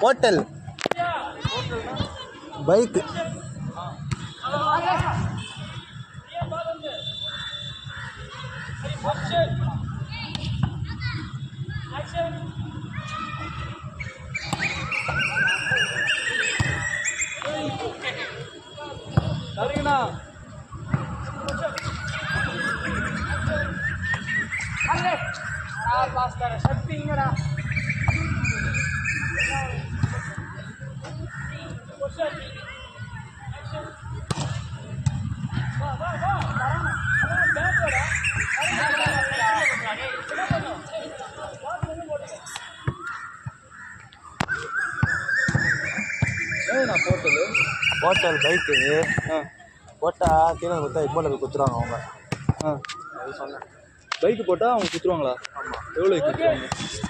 hotel bike சரிங்கண்ணா ஏண்ணா போட்டது hotel bike ஆ போட்டா கீழே கொடுத்தா இப்போ போய் குத்துருவாங்க அவங்க ஆ அது சொன்னேன் பைக்கு போட்டால் அவங்க குத்துருவாங்களா ஆமாம் எவ்வளோ குத்துருவாங்க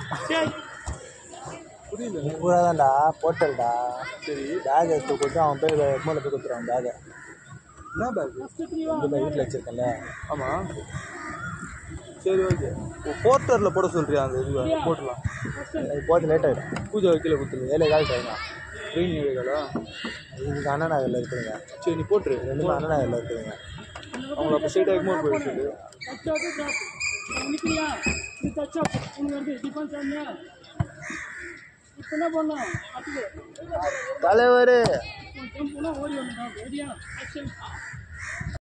புரியல பூரா தான்டா போட்டல்டா சரி பேக் எடுத்து கொடுத்து அவன் போய் எக்மோல போய் கொடுத்துருவான் பேகை என்ன பேக்கு இந்த போய் வீட்டில் வச்சிருக்கேன்ல ஆமாம் சரி ஓகே போர்ட்டரில் போட சொல்றியா அந்த இதுவை போட்டுலாம் இது போட்டு லேட் ஆகிடும் பூஜை வைக்கல குத்துரு ஏழை கால் டைம் ட்ரெயின் ஏழைகளா இதுக்கு அண்ணா நகரில் இருக்குதுங்க சரி நீ போட்டுரு ரெண்டுமே அண்ணா நகரில் இருக்குதுங்க அவங்கள அப்போ ஸ்ட்ரைட்டாக எக்மோர் போயிட சொல்லு நிக்கிறியா இது டச் அப் உனக்கு வந்து டிஃபென்ஸ் ஆனியா இப்போ என்ன பண்ணோம் அதுக்கு தலைவர் டெம்போலாம் ஓடி வந்துடும் ரெடியா ஆக்ஷன்